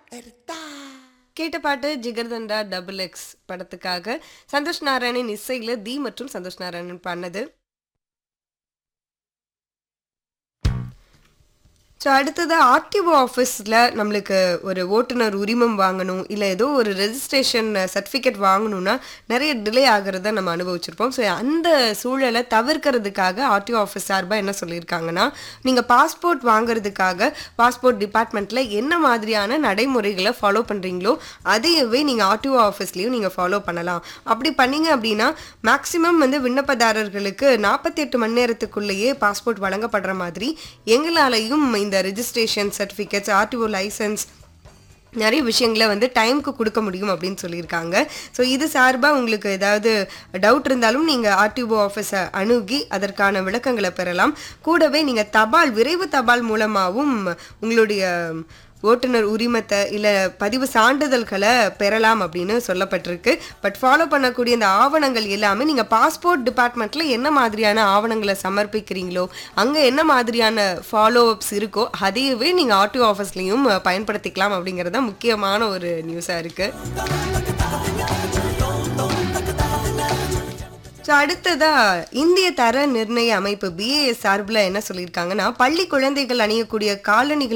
கருத்தா கேட்ட பாட்டு ஜிகர்தண்டா டபுள் எக்ஸ் படத்துக்காக சந்தோஷ் நாராயணன் இசையில தி மற்றும் சந்தோஷ் நாராயணன் பண்ணது ஸோ அடுத்தது ஆர்டிஓ ஆஃபீஸில் நம்மளுக்கு ஒரு ஓட்டுநர் உரிமம் வாங்கணும் இல்லை ஏதோ ஒரு ரெஜிஸ்ட்ரேஷன் சர்டிஃபிகேட் வாங்கணும்னா நிறைய டிலே ஆகிறத நம்ம அனுபவிச்சிருப்போம் ஸோ அந்த சூழலை தவிர்க்கிறதுக்காக ஆர்டிஓ ஆஃபீஸ் சார்பாக என்ன சொல்லியிருக்காங்கன்னா நீங்கள் பாஸ்போர்ட் வாங்குறதுக்காக பாஸ்போர்ட் டிபார்ட்மெண்ட்டில் என்ன மாதிரியான நடைமுறைகளை ஃபாலோ பண்ணுறீங்களோ அதையவே நீங்கள் ஆர்டிஓ ஆஃபீஸ்லேயும் நீங்கள் ஃபாலோ பண்ணலாம் அப்படி பண்ணீங்க அப்படின்னா மேக்ஸிமம் வந்து விண்ணப்பதாரர்களுக்கு நாற்பத்தி எட்டு மணி நேரத்துக்குள்ளேயே பாஸ்போர்ட் வழங்கப்படுற மாதிரி எங்களாலையும் இந்த ரெஜிஸ்ட்ரேஷன் சர்டிஃபிகேட்ஸ் ஆர்டிஓ லைசன்ஸ் நிறைய விஷயங்களை வந்து டைம்க்கு கொடுக்க முடியும் அப்படின்னு சொல்லியிருக்காங்க ஸோ இது சார்பாக உங்களுக்கு ஏதாவது டவுட் இருந்தாலும் நீங்கள் ஆர்டிஓ ஆஃபீஸை அணுகி அதற்கான விளக்கங்களை பெறலாம் கூடவே நீங்கள் தபால் விரைவு தபால் மூலமாகவும் உங்களுடைய ஓட்டுநர் உரிமத்தை இல்லை பதிவு சான்றிதழ்களை பெறலாம் அப்படின்னு சொல்லப்பட்டிருக்கு பட் ஃபாலோ பண்ணக்கூடிய இந்த ஆவணங்கள் எல்லாமே நீங்கள் பாஸ்போர்ட் டிபார்ட்மெண்ட்டில் என்ன மாதிரியான ஆவணங்களை சமர்ப்பிக்கிறீங்களோ அங்கே என்ன மாதிரியான ஃபாலோ அப்ஸ் இருக்கோ அதையவே நீங்கள் ஆர்டிஓ ஆஃபீஸ்லேயும் பயன்படுத்திக்கலாம் அப்படிங்கிறது தான் முக்கியமான ஒரு நியூஸாக இருக்குது ஸோ அடுத்ததா இந்திய தர நிர்ணய அமைப்பு பிஏஎஸ் சார்பில் என்ன சொல்லியிருக்காங்கன்னா பள்ளி குழந்தைகள் அணியக்கூடிய காலணிகள்